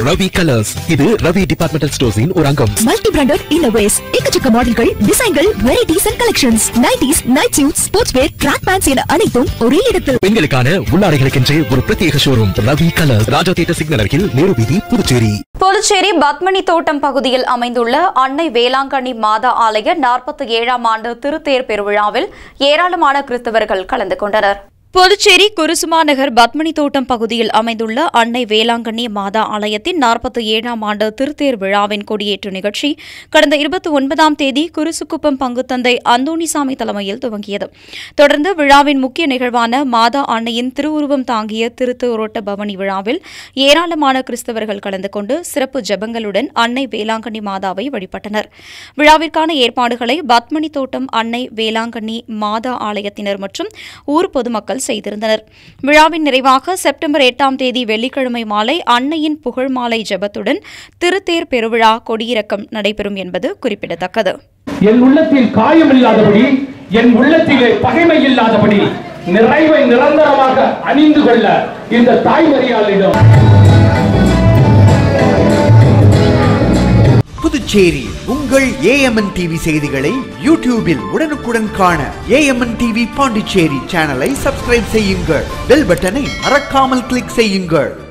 Ravi colours இது Ravi departmental ஸ்டோர்ஸின் ஒரு அங்கம் மல்டி பிராண்டட் இன்னோவேஸ் எக்கச்சக்க மாடல்கள் டிசைன்கள் varieties and collections nighties night suit sports wear track pants என அனைத்தும் ஒரே இடத்தில் பெண்களுக்கான உள்ளாடைகளுக்கென்றே ஒரு பிரத்யேக showroom Ravi colours Raja theatre signal அருகில் நேரு வீதி புதுச்சேரி புதுச்சேரி பத்மனி தோட்டம் பகுதியில் அமைந்துள்ள அன்னை வேளாங்கண்ணி மாதா ஆலய நாற்பத்தி ஏழாம் ஆண்டு திருத்தேர் பெருவிழாவில் ஏராளமான கிறிஸ்தவர்கள் கலந்து கொண்டனர் புதுச்சேரி குருசுமா நகர் பத்மனி தோட்டம் பகுதியில் அமைந்துள்ள அன்னை வேளாங்கண்ணி மாதா ஆலயத்தின் நாற்பத்தி ஏழாம் ஆண்டு திருத்தேர் விழாவின் கொடியேற்று நிகழ்ச்சி கடந்த இருபத்தி ஒன்பதாம் தேதி குருசுக்குப்பம் பங்குத்தந்தை அந்தோணிசாமி தலைமையில் துவங்கியது தொடர்ந்து விழாவின் முக்கிய நிகழ்வான மாதா அன்னையின் திருவுருவம் தாங்கிய திருத்தோரோட்ட பவனி விழாவில் ஏராளமான கிறிஸ்தவர்கள் கலந்து கொண்டு சிறப்பு ஜெபங்களுடன் அன்னை வேளாங்கண்ணி மாதாவை வழிபட்டனர் விழாவிற்கான ஏற்பாடுகளை பத்மனி தோட்டம் அன்னை வேளாங்கண்ணி மாதா ஆலயத்தினர் மற்றும் ஊர் பொதுமக்கள் செய்திருந்தனர் விழாவின் நிறைவாக செப்டம்பர் எட்டாம் தேதி வெள்ளிக்கிழமை மாலை அன்னையின் புகழ் மாலை ஜெபத்துடன் திருத்தேர் பெருவிழா கொடியிறக்கம் நடைபெறும் என்பது குறிப்பிடத்தக்கது என் உள்ளத்தில் காயம் இல்லாதபடி என் உள்ளத்திலே பகைமை இல்லாதபடி நிறைவை நிரந்தரமாக அணிந்து கொள்ள இந்த தாய்மறியாளிடம் புதுச்சேரி உங்கள் ஏஎம்என் டிவி செய்திகளை யூடியூபில் உடனுக்குடன் காண ஏஎம்என் டிவி பாண்டிச்சேரி சேனலை சப்ஸ்கிரைப் செய்யுங்கள் பெல் பட்டனை மறக்காமல் கிளிக் செய்யுங்கள்